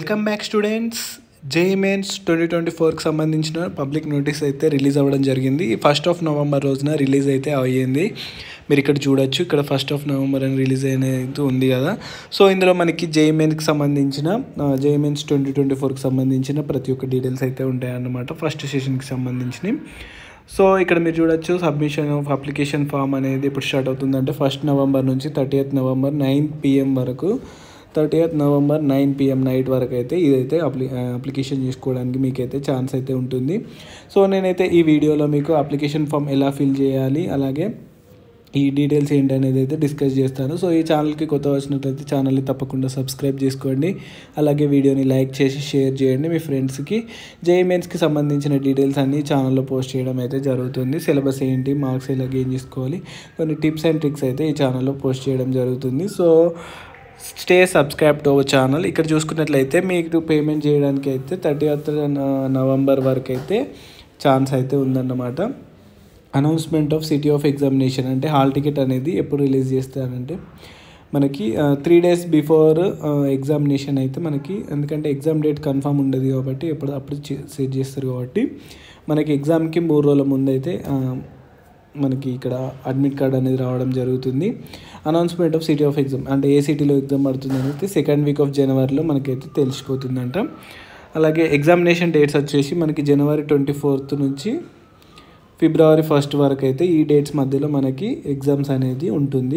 welcome back students JEE mains twenty twenty ఫోర్కి సంబంధించిన public notice అయితే రిలీజ్ అవ్వడం జరిగింది ఫస్ట్ ఆఫ్ నవంబర్ రోజున రిలీజ్ అయితే అయ్యింది మీరు ఇక్కడ చూడొచ్చు ఇక్కడ ఫస్ట్ ఆఫ్ నవంబర్ అని రిలీజ్ అయినది ఉంది కదా సో ఇందులో మనకి జేఈ మెయిన్కి సంబంధించిన జేఈ మెయిన్స్ ట్వంటీ ట్వంటీ ఫోర్కి సంబంధించిన ప్రతి ఒక్క డీటెయిల్స్ అయితే ఉంటాయి అన్నమాట ఫస్ట్ సెషన్కి సంబంధించినవి సో ఇక్కడ మీరు చూడొచ్చు సబ్మిషన్ ఆఫ్ అప్లికేషన్ ఫామ్ అనేది ఎప్పుడు స్టార్ట్ అవుతుందంటే ఫస్ట్ నవంబర్ నుంచి థర్టీ నవంబర్ నైన్ పిఎం వరకు thirty November nine PM night వరకు అయితే ఇదైతే అప్లి అప్లికేషన్ చేసుకోవడానికి మీకైతే ఛాన్స్ అయితే ఉంటుంది సో నేనైతే ఈ వీడియోలో మీకు అప్లికేషన్ ఫామ్ ఎలా ఫిల్ చేయాలి అలాగే ఈ డీటెయిల్స్ ఏంటి అనేది అయితే డిస్కస్ చేస్తాను సో ఈ ఛానల్కి కొత్త వచ్చినట్లయితే ఛానల్ని తప్పకుండా సబ్స్క్రైబ్ చేసుకోండి అలాగే వీడియోని లైక్ చేసి షేర్ చేయండి మీ ఫ్రెండ్స్కి జేఈమెన్స్కి సంబంధించిన డీటెయిల్స్ అన్నీ ఛానల్లో పోస్ట్ చేయడం అయితే జరుగుతుంది సిలబస్ ఏంటి మార్క్స్ ఎలా గెయిన్ చేసుకోవాలి కొన్ని టిప్స్ అండ్ ట్రిక్స్ అయితే ఈ ఛానల్లో పోస్ట్ చేయడం జరుగుతుంది so stay subscribe to our channel ఇక్కడ చూసుకున్నట్లయితే మీకు పేమెంట్ చేయడానికి అయితే థర్టీ నవంబర్ వరకు అయితే ఛాన్స్ అయితే ఉందన్నమాట announcement of city of examination అంటే హాల్ టికెట్ అనేది ఎప్పుడు రిలీజ్ చేస్తారంటే మనకి త్రీ డేస్ బిఫోర్ ఎగ్జామినేషన్ అయితే మనకి ఎందుకంటే ఎగ్జామ్ డేట్ కన్ఫామ్ ఉండదు కాబట్టి ఎప్పుడు అప్పుడు సెట్ చేస్తారు కాబట్టి మనకి ఎగ్జామ్కి మూడు రోజుల ముందు అయితే మనకి ఇక్కడ అడ్మిట్ కార్డ్ అనేది రావడం జరుగుతుంది announcement of city of exam అంటే ఏ సిటీలో ఎగ్జామ్ పడుతుంది అనేది సెకండ్ వీక్ ఆఫ్ జనవరిలో మనకైతే తెలిసిపోతుందంట అలాగే ఎగ్జామినేషన్ డేట్స్ వచ్చేసి మనకి జనవరి ట్వంటీ ఫోర్త్ నుంచి ఫిబ్రవరి ఫస్ట్ వరకు అయితే ఈ డేట్స్ మధ్యలో మనకి ఎగ్జామ్స్ అనేది ఉంటుంది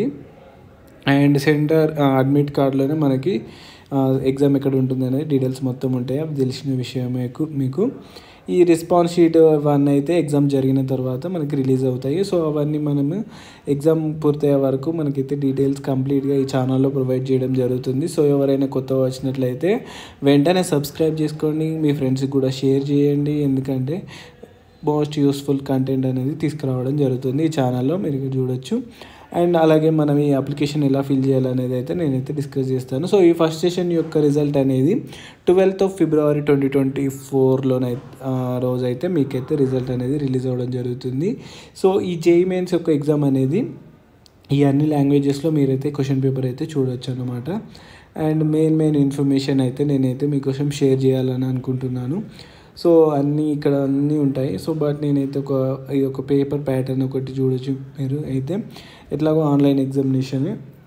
అండ్ సెంటర్ అడ్మిట్ కార్డులోనే మనకి ఎగ్జామ్ ఎక్కడ ఉంటుంది అనేది డీటెయిల్స్ మొత్తం ఉంటాయి అవి తెలిసిన విషయం మీకు మీకు ఈ రెస్పాన్స్ షీట్ అవన్నీ అయితే ఎగ్జామ్ జరిగిన తర్వాత మనకి రిలీజ్ అవుతాయి సో అవన్నీ మనము ఎగ్జామ్ పూర్తయ్యే వరకు మనకైతే డీటెయిల్స్ కంప్లీట్గా ఈ ఛానల్లో ప్రొవైడ్ చేయడం జరుగుతుంది సో ఎవరైనా కొత్త వచ్చినట్లయితే వెంటనే సబ్స్క్రైబ్ చేసుకోండి మీ ఫ్రెండ్స్కి కూడా షేర్ చేయండి ఎందుకంటే మోస్ట్ యూస్ఫుల్ కంటెంట్ అనేది తీసుకురావడం జరుగుతుంది ఈ ఛానల్లో మీరు చూడొచ్చు అండ్ అలాగే మనం ఈ అప్లికేషన్ ఎలా ఫిల్ చేయాలనేది అయితే నేనైతే డిస్కస్ చేస్తాను సో ఈ ఫస్ట్ సెషన్ యొక్క రిజల్ట్ అనేది twelfth of February twenty twenty ఫోర్లోనై రోజైతే మీకైతే రిజల్ట్ అనేది రిలీజ్ అవ్వడం జరుగుతుంది సో ఈ జేఈ మెయిన్స్ యొక్క ఎగ్జామ్ అనేది ఈ అన్ని లాంగ్వేజెస్లో మీరైతే క్వశ్చన్ పేపర్ అయితే చూడొచ్చు అనమాట అండ్ మెయిన్ మెయిన్ ఇన్ఫర్మేషన్ అయితే నేనైతే మీకోసం షేర్ చేయాలని అనుకుంటున్నాను సో అన్నీ ఇక్కడ అన్నీ ఉంటాయి సో బట్ నేనైతే ఒక ఇది ఒక పేపర్ ప్యాటర్న్ ఒకటి చూడొచ్చు మీరు అయితే ఎట్లాగో ఆన్లైన్ ఎగ్జామినేషన్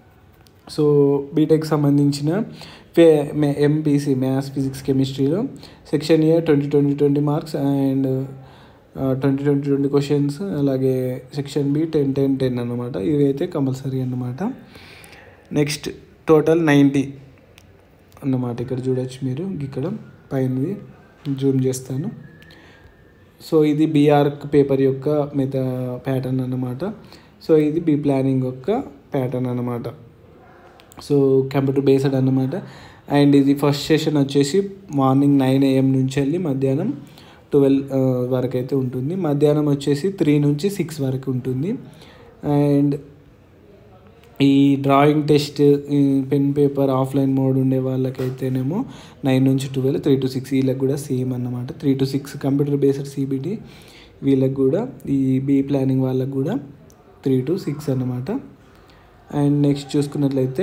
సో బీటెక్ సంబంధించిన ఫే ఎంపీసీ మ్యాథ్స్ ఫిజిక్స్ కెమిస్ట్రీలో section A twenty twenty twenty marks and twenty twenty twenty questions అలాగే section B ten ten ten అనమాట ఇవి అయితే కంపల్సరీ అన్నమాట నెక్స్ట్ టోటల్ నైంటీ అన్నమాట ఇక్కడ చూడొచ్చు మీరు ఇక్కడ పైనది జూమ్ చేస్తాను సో ఇది బీఆర్క్ పేపర్ యొక్క మెథ ప్యాటర్న్ అన్నమాట సో ఇది బీ ప్లానింగ్ యొక్క ప్యాటర్న్ అన్నమాట సో కంప్యూటర్ బేస్డ్ అన్నమాట అండ్ ఇది ఫస్ట్ సెషన్ వచ్చేసి మార్నింగ్ నైన్ ఏఎం నుంచి వెళ్ళి మధ్యాహ్నం ట్వెల్వ్ వరకు అయితే ఉంటుంది మధ్యాహ్నం వచ్చేసి త్రీ నుంచి సిక్స్ వరకు ఉంటుంది అండ్ ఈ drawing test pen paper offline mode ఉండే వాళ్ళకైతేనేమో నైన్ నుంచి ట్వెల్వ్ త్రీ టు సిక్స్ వీళ్ళకి కూడా సేమ్ అన్నమాట three to six computer based CBT వీళ్ళకి కూడా ఈ బీ ప్లానింగ్ వాళ్ళకి కూడా త్రీ టు సిక్స్ అన్నమాట అండ్ నెక్స్ట్ చూసుకున్నట్లయితే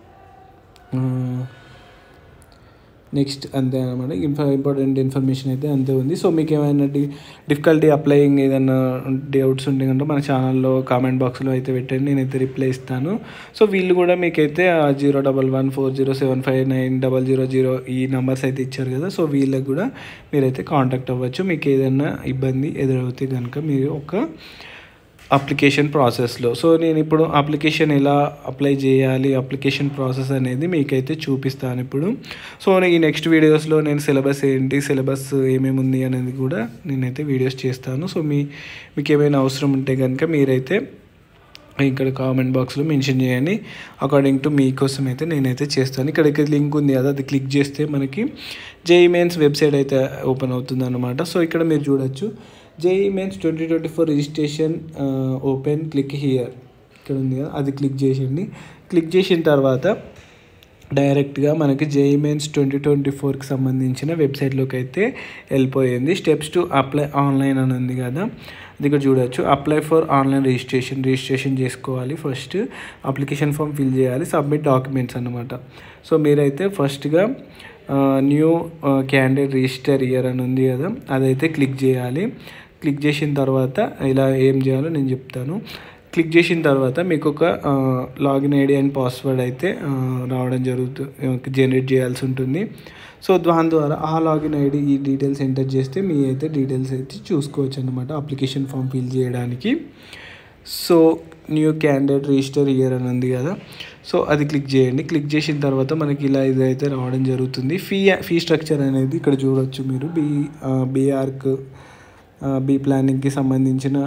నెక్స్ట్ అంతే అనమాట ఇన్ఫ ఇంపార్టెంట్ ఇన్ఫర్మేషన్ అయితే అంతే ఉంది సో మీకు ఏమైనా డి డిఫికల్టీ అప్లయింగ్ ఏదైనా డౌట్స్ ఉంటే కనుక మన ఛానల్లో కామెంట్ బాక్స్లో అయితే పెట్టండి నేనైతే రిప్లై ఇస్తాను సో వీళ్ళు కూడా మీకైతే zero double one four zero seven five nine double zero zero ఈ నెంబర్స్ అయితే ఇచ్చారు కదా సో వీళ్ళకి కూడా మీరైతే కాంటాక్ట్ అవ్వచ్చు మీకు ఏదైనా ఇబ్బంది ఎదురవుతే కనుక మీరు ఒక అప్లికేషన్ ప్రాసెస్లో సో నేను ఇప్పుడు అప్లికేషన్ ఎలా అప్లై చేయాలి అప్లికేషన్ ప్రాసెస్ అనేది మీకైతే చూపిస్తాను ఇప్పుడు సో ఈ నెక్స్ట్ వీడియోస్లో నేను సిలబస్ ఏంటి సిలబస్ ఏమేమి ఉంది అనేది కూడా నేనైతే వీడియోస్ చేస్తాను సో మీ మీకు ఏమైనా అవసరం ఉంటే కనుక మీరైతే ఇక్కడ కామెంట్ బాక్స్లో మెన్షన్ చేయండి అకార్డింగ్ టు మీకోసం అయితే నేనైతే చేస్తాను ఇక్కడ లింక్ ఉంది కదా అది క్లిక్ చేస్తే మనకి జేఈ మెయిన్స్ వెబ్సైట్ అయితే ఓపెన్ అవుతుంది అనమాట సో ఇక్కడ మీరు చూడొచ్చు JEE mains twenty twenty four registration open click here ఇక్కడ ఉంది కదా అది క్లిక్ చేసింది క్లిక్ చేసిన తర్వాత డైరెక్ట్గా మనకి జేఈ మెయిన్స్ ట్వంటీ ట్వంటీ ఫోర్కి సంబంధించిన వెబ్సైట్లోకి అయితే వెళ్ళిపోయింది స్టెప్స్ టు అప్లై ఆన్లైన్ అని ఉంది కదా అది ఇక్కడ చూడొచ్చు apply for online registration registration చేసుకోవాలి ఫస్ట్ అప్లికేషన్ ఫామ్ ఫిల్ చేయాలి సబ్మిట్ డాక్యుమెంట్స్ అనమాట సో మీరైతే ఫస్ట్గా న్యూ క్యాండిడేట్ రిజిస్టర్ ఇయర్ అని ఉంది కదా అదైతే క్లిక్ చేయాలి క్లిక్ చేసిన తర్వాత ఇలా ఏం చేయాలో నేను చెప్తాను క్లిక్ చేసిన తర్వాత మీకు ఒక లాగిన్ ఐడి అండ్ పాస్వర్డ్ అయితే ఆ, రావడం జరుగుతుంది జనరేట్ చేయాల్సి ఉంటుంది సో దాని ద్వారా ఆ లాగిన్ ఐడి ఈ డీటెయిల్స్ ఎంటర్ చేస్తే మీ అయితే డీటెయిల్స్ అయితే చూసుకోవచ్చు అనమాట అప్లికేషన్ ఫామ్ ఫిల్ చేయడానికి so new candidate register year అని ఉంది కదా సో అది క్లిక్ చేయండి క్లిక్ చేసిన తర్వాత మనకి ఇలా ఇదైతే రావడం జరుగుతుంది ఫీ ఫీ స్ట్రక్చర్ అనేది ఇక్కడ చూడొచ్చు మీరు బీ బీఆర్క్ బీ ప్లానింగ్కి సంబంధించిన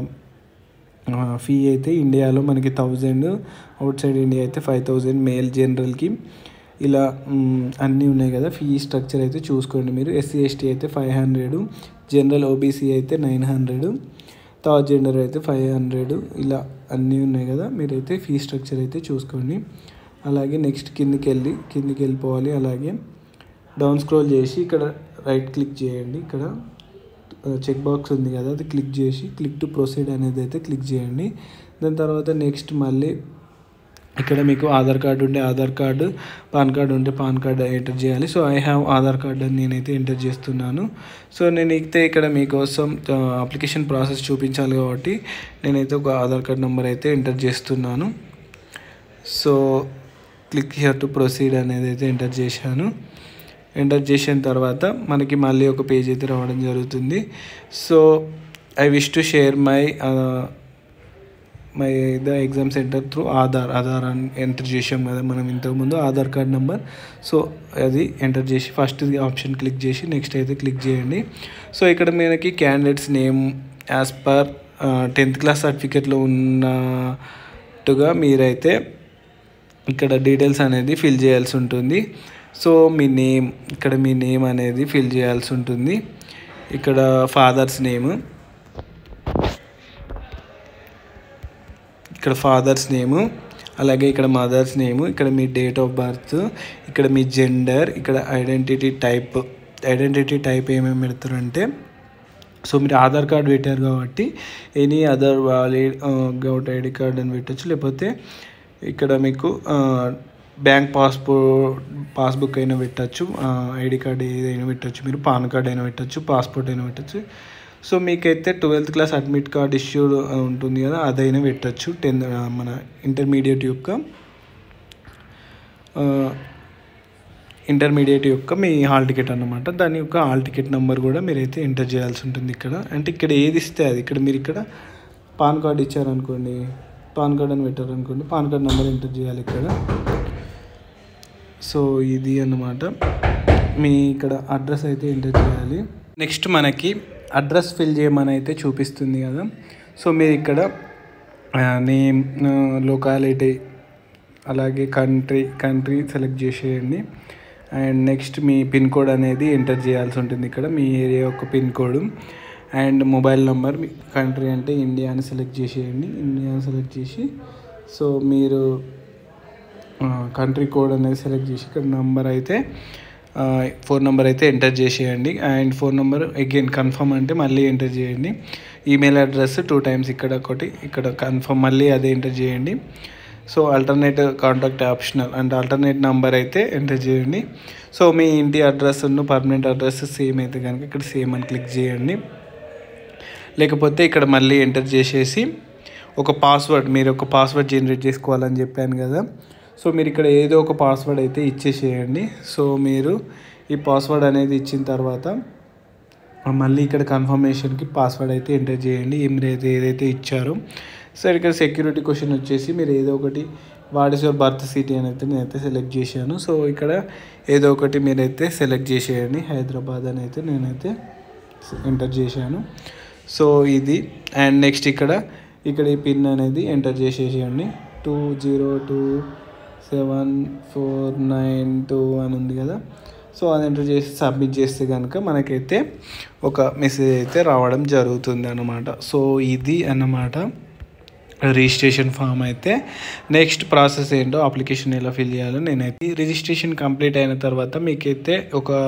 ఫీ అయితే ఇండియాలో మనకి థౌజండ్ అవుట్ సైడ్ ఇండియా అయితే ఫైవ్ థౌజండ్ మేల్ జనరల్కి ఇలా మ్, అన్నీ ఉన్నాయి కదా ఫీ స్ట్రక్చర్ అయితే చూసుకోండి మీరు ఎస్సీ ఎస్టీ అయితే ఫైవ్ హండ్రెడ్ జనరల్ ఓబీసీ అయితే నైన్ హండ్రెడ్ థర్డ్ జెండర్ అయితే ఫైవ్ హండ్రెడ్ ఇలా అన్నీ ఉన్నాయి కదా మీరైతే ఫీ స్ట్రక్చర్ అయితే చూసుకోండి అలాగే నెక్స్ట్ కిందికి వెళ్ళి కిందికి వెళ్ళిపోవాలి అలాగే డౌన్ స్క్రోల్ చేసి ఇక్కడ రైట్ క్లిక్ చేయండి ఇక్కడ చెక్ బాక్స్ ఉంది కదా అది క్లిక్ చేసి క్లిక్ టు ప్రొసీడ్ అనేది అయితే క్లిక్ చేయండి దాని తర్వాత నెక్స్ట్ మళ్ళీ ఇక్కడ మీకు ఆధార్ కార్డు ఉంటే ఆధార్ కార్డు పాన్ కార్డు ఉంటే పాన్ కార్డు ఎంటర్ చేయాలి so I have Aadhaar card అని నేనైతే ఎంటర్ చేస్తున్నాను సో నేను అయితే ఇక్కడ మీకోసం అప్లికేషన్ ప్రాసెస్ చూపించాలి కాబట్టి నేనైతే ఒక ఆధార్ కార్డ్ నెంబర్ అయితే ఎంటర్ చేస్తున్నాను so click here to proceed అనేది అయితే ఎంటర్ చేశాను ఎంటర్ చేసిన తర్వాత మనకి మళ్ళీ ఒక పేజ్ అయితే రావడం జరుగుతుంది so I wish to share my my the exam centre through Aadhaar Aadhaar అని ఎంటర్ చేసాం కదా మనం ఇంతకుముందు ఆధార్ కార్డ్ నెంబర్ సో అది ఎంటర్ చేసి ఫస్ట్ ఆప్షన్ క్లిక్ చేసి నెక్స్ట్ అయితే క్లిక్ చేయండి సో ఇక్కడ మనకి candidates name as per tenth class సర్టిఫికేట్లో ఉన్నట్టుగా మీరైతే ఇక్కడ డీటెయిల్స్ అనేది ఫిల్ చేయాల్సి ఉంటుంది సో మీ నేమ్ ఇక్కడ మీ నేమ్ అనేది ఫిల్ చేయాల్సి ఉంటుంది ఇక్కడ ఫాదర్స్ నేమ్ ఇక్కడ ఫాదర్స్ నేము అలాగే ఇక్కడ మదర్స్ నేము ఇక్కడ మీ డేట్ ఆఫ్ బర్త్ ఇక్కడ మీ జెండర్ ఇక్కడ ఐడెంటిటీ టైప్ ఐడెంటిటీ టైప్ ఏమేమి పెడతారంటే సో మీరు ఆధార్ కార్డ్ పెట్టారు కాబట్టి any other valid govt ID card అని పెట్టచ్చు లేకపోతే ఇక్కడ మీకు బ్యాంక్ పాస్పోర్ట్ పాస్బుక్ అయినా పెట్టచ్చు ఐడి కార్డ్ ఏదైనా పెట్టచ్చు మీరు పాన్ కార్డ్ అయినా పెట్టచ్చు పాస్పోర్ట్ అయినా పెట్టచ్చు సో మీకైతే twelfth class admit card issued ఉంటుంది కదా అదైనా పెట్టచ్చు టెన్త్ మన ఇంటర్మీడియట్ యొక్క ఇంటర్మీడియట్ యొక్క మీ హాల్ టికెట్ అన్నమాట దాని యొక్క హాల్ టికెట్ నెంబర్ కూడా మీరైతే ఎంటర్ చేయాల్సి ఉంటుంది ఇక్కడ అంటే ఇక్కడ ఏది ఇస్తే అది ఇక్కడ మీరు ఇక్కడ పాన్ కార్డ్ ఇచ్చారనుకోండి పాన్ కార్డ్ అని పెట్టారనుకోండి పాన్ కార్డ్ నెంబర్ ఎంటర్ చేయాలి ఇక్కడ సో ఇది అన్నమాట మీ ఇక్కడ అడ్రస్ అయితే ఎంటర్ చేయాలి నెక్స్ట్ మనకి అడ్రస్ ఫిల్ చేయమని అయితే చూపిస్తుంది కదా సో మీరు ఇక్కడ నేమ్ లొకాలిటీ అలాగే కంట్రీ కంట్రీ సెలెక్ట్ చేసేయండి అండ్ నెక్స్ట్ మీ పిన్ కోడ్ అనేది ఎంటర్ చేయాల్సి ఉంటుంది ఇక్కడ మీ ఏరియా యొక్క pin code and mobile number మీ కంట్రీ అంటే ఇండియా అని సెలెక్ట్ చేసేయండి ఇండియా అని సెలెక్ట్ చేసి సో మీరు కంట్రీ కోడ్ అనేది సెలెక్ట్ చేసి ఇక్కడ నెంబర్ అయితే ఫోన్ నెంబర్ అయితే ఎంటర్ చేసేయండి and phone number again confirm అంటే మళ్ళీ ఎంటర్ చేయండి ఈమెయిల్ అడ్రస్ టూ టైమ్స్ ఇక్కడ ఒకటి ఇక్కడ కన్ఫర్మ్ మళ్ళీ అదే ఎంటర్ చేయండి so alternate contact optional and alternate number అయితే ఎంటర్ చేయండి సో మీ ఇంటి అడ్రస్ పర్మనెంట్ అడ్రస్ సేమ్ అయితే కనుక ఇక్కడ సేమ్ అని క్లిక్ చేయండి లేకపోతే ఇక్కడ మళ్ళీ ఎంటర్ చేసేసి ఒక పాస్వర్డ్ మీరు ఒక పాస్వర్డ్ జనరేట్ చేసుకోవాలని చెప్పాను కదా సో మీరు ఇక్కడ ఏదో ఒక పాస్వర్డ్ అయితే ఇచ్చేసేయండి సో మీరు ఈ పాస్వర్డ్ అనేది ఇచ్చిన తర్వాత మళ్ళీ ఇక్కడ కన్ఫర్మేషన్కి పాస్వర్డ్ అయితే ఎంటర్ చేయండి ఏమైతే ఏదైతే ఇచ్చారో సో ఇక్కడ సెక్యూరిటీ క్వశ్చన్ వచ్చేసి మీరు ఏదో ఒకటి what is your birth city అని అయితే నేనైతే సెలెక్ట్ చేశాను సో ఇక్కడ ఏదో ఒకటి మీరైతే సెలెక్ట్ చేసేయండి హైదరాబాద్ అని అయితే నేనైతే ఎంటర్ చేశాను సో ఇది అండ్ నెక్స్ట్ ఇక్కడ ఇక్కడ ఈ పిన్ అనేది ఎంటర్ చేసేసేయండి two zero two seven four nine two అని ఉంది కదా సో అది ఎంటర్ చేసి సబ్మిట్ చేస్తే కనుక మనకైతే ఒక మెసేజ్ అయితే రావడం జరుగుతుంది అన్నమాట సో ఇది అన్నమాట రిజిస్ట్రేషన్ ఫామ్ అయితే నెక్స్ట్ ప్రాసెస్ ఏంటో అప్లికేషన్ ఎలా ఫిల్ చేయాలో నేనైతే రిజిస్ట్రేషన్ కంప్లీట్ అయిన తర్వాత మీకైతే ఒక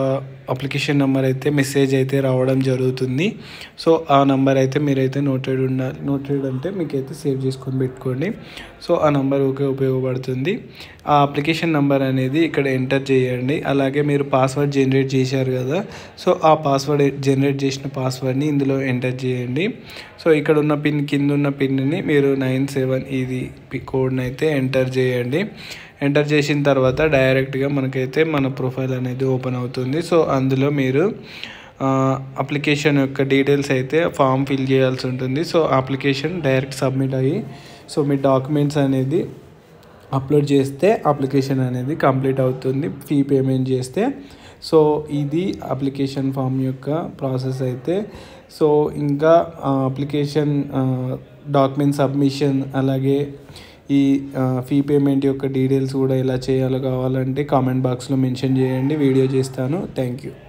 అప్లికేషన్ నెంబర్ అయితే మెసేజ్ అయితే రావడం జరుగుతుంది సో ఆ నెంబర్ అయితే మీరైతే నోటెడ్ ఉండాలి నోటెడ్ అంటే మీకైతే సేవ్ చేసుకొని పెట్టుకోండి సో ఆ నెంబర్ ఓకే ఉపయోగపడుతుంది ఆ అప్లికేషన్ నెంబర్ అనేది ఇక్కడ ఎంటర్ చేయండి అలాగే మీరు పాస్వర్డ్ జనరేట్ చేశారు కదా సో ఆ పాస్వర్డ్ జనరేట్ చేసిన పాస్వర్డ్ని ఇందులో ఎంటర్ చేయండి సో ఇక్కడ ఉన్న పిన్ కింద ఉన్న పిన్ని మీరు నైన్ సెవెన్ ఇది కోడ్ని అయితే ఎంటర్ చేయండి ఎంటర్ చేసిన తర్వాత డైరెక్ట్గా మనకైతే మన ప్రొఫైల్ అనేది ఓపెన్ అవుతుంది సో అందులో మీరు అప్లికేషన్ యొక్క డీటెయిల్స్ అయితే ఫామ్ ఫిల్ చేయాల్సి ఉంటుంది సో అప్లికేషన్ డైరెక్ట్ సబ్మిట్ అయ్యి సో మీ డాక్యుమెంట్స్ అనేది అప్లోడ్ చేస్తే అప్లికేషన్ అనేది కంప్లీట్ అవుతుంది ఫీ పేమెంట్ చేస్తే సో ఇది అప్లికేషన్ ఫామ్ యొక్క ప్రాసెస్ అయితే సో ఇంకా అప్లికేషన్ డాక్యుమెంట్ సబ్మిషన్ అలాగే ఈ ఫీ పేమెంట్ యొక్క డీటెయిల్స్ కూడా ఎలా చేయాలో కావాలంటే కామెంట్ బాక్స్లో మెన్షన్ చేయండి వీడియో చేస్తాను థ్యాంక్ యూ